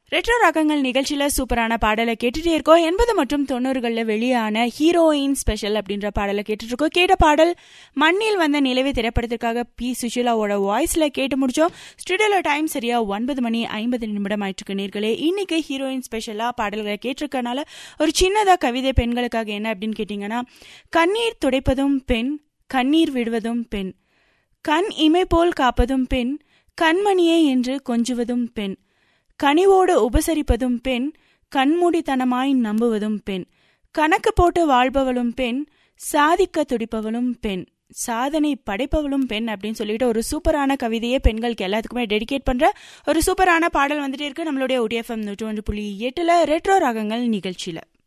retro ராகங்கள் நிகழ்ச்சியில சூப்பரான பாடலை கேட்டுட்டே இருக்கோம் எண்பது மற்றும் தொண்ணூறுகளில் வெளியான ஹீரோயின் ஸ்பெஷல் அப்படின்ற பாடலை கேட்டுட்டு இருக்கோம் கேட்ட பாடல் மண்ணில் வந்த நிலவே திரைப்படத்திற்காக பி சுஷிலாவோட வாய்ஸ்ல கேட்டு முடிச்சோம் ஸ்டுடியோல டைம் சரியா ஒன்பது மணி ஐம்பது நிமிடம் ஆயிட்டு நேர்களே இன்னைக்கு ஹீரோயின் ஸ்பெஷலா பாடல்களை கேட்டிருக்கனால ஒரு சின்னதா கவிதை பெண்களுக்காக என்ன அப்படின்னு கேட்டீங்கன்னா கண்ணீர் துடைப்பதும் பெண் கண்ணீர் விடுவதும் பெண் கண் இமை போல் காப்பதும் பெண் கண்மணியே என்று கொஞ்சுவதும் பெண் கனிவோடு உபசரிப்பதும் பெண் கண்மூடித்தனமாய் நம்புவதும் பெண் கணக்கு போட்டு வாழ்பவளும் பெண் சாதிக்க துடிப்பவளும் பெண் சாதனை படைப்பவளும் பெண் அப்படின்னு சொல்லிட்டு ஒரு சூப்பரான கவிதையை பெண்களுக்கு எல்லாத்துக்குமே டெடிகேட் பண்ற ஒரு சூப்பரான பாடல் வந்துட்டே இருக்கு நம்மளுடைய ஒடிஎஃப்எம் நூற்றி ஒன்று புள்ளி எட்டுல ரெட்ரோ ராகங்கள் நிகழ்ச்சியில